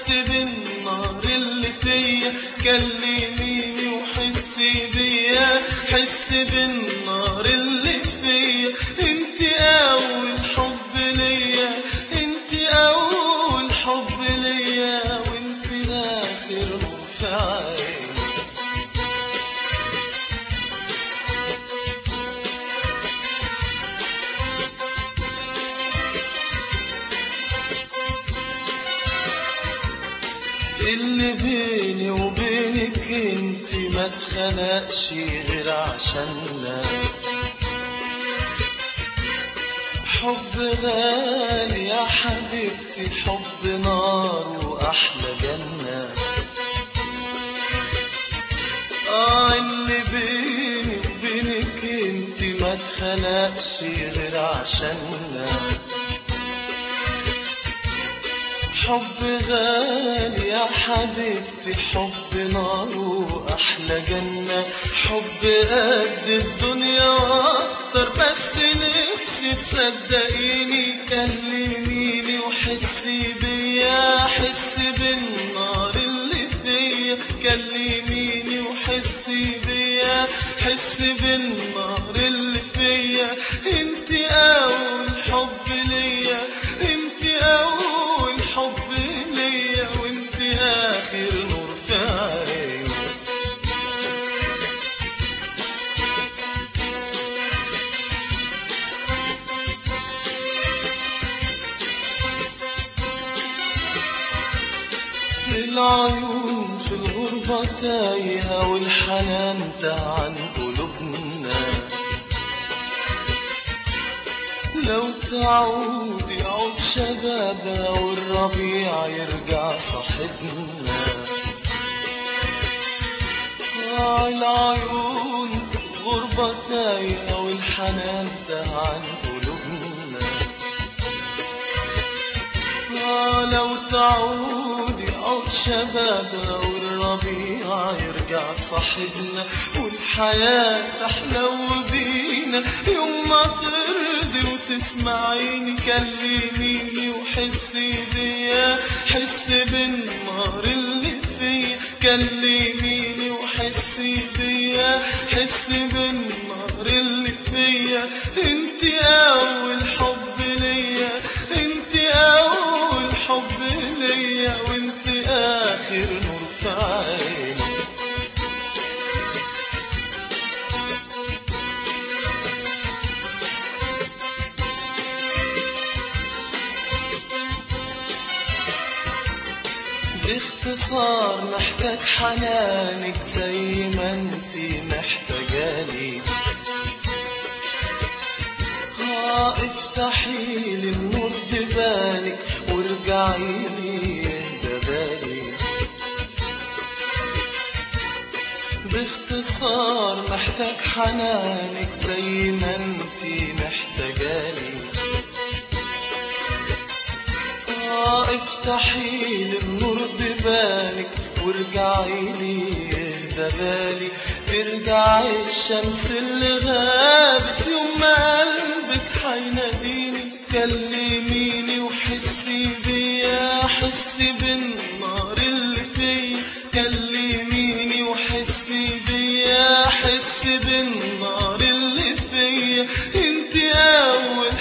حس بالنار اللي فيا كلميني وحسي بيا حس بالنار اللي فيا انت اول حب ليا انت اول حب ليا وانت اخر نور في عيني اللي بيني وبينك انت ما اتخلقش غير عشاننا حب غالي يا حبيبتي حب نار واحلى جنة اه اللي بيني وبينك انت ما اتخلقش غير عشاننا حب غالي يا حبيبتي حب نار وأحلى جنة حب قد الدنيا وأكتر بس نفسي تصدقيني كلميني وحسي بيا حس بالنار اللي فيا كلميني وحسي بيا حس بالنار اللي فيا انت أول حب ليا انت أول حب ليا وانت آخر نور في عيني العيون في الغربة تايهة والحنان تاه عن قلوبنا لو تعود يعود شبابها والربيع يرجع صاحبنا آه العيون غربة تايهة والحنان تاه عن قلوبنا آه لو تعود يعود شبابها والربيع يرجع صاحبنا والحياة تحلو بينا يوم ما ترضي وتسمعيني كلميني وحسي بيا حس بالنار اللي فيا كلميني وحسي بيا حس بالنار اللي فيا انت اول حب ليا انت اول حب ليا وانت اخر نور في عيني باختصار محتاج حنانك زي ما انتي محتاجاني ها افتحي لي النور ببالك وارجعي لي يهدى بالي باختصار محتاج حنانك زي ما انتي محتاجاني آه افتحي لي النور ببالك وارجعي لي يهدى بالي ترجعي الشمس اللي غابت يوم ما قلبك حيناديني كلميني وحسي بيا حسي بالنار اللي فيا كلميني وحسي بيا حسي بالنار اللي فيا انت اول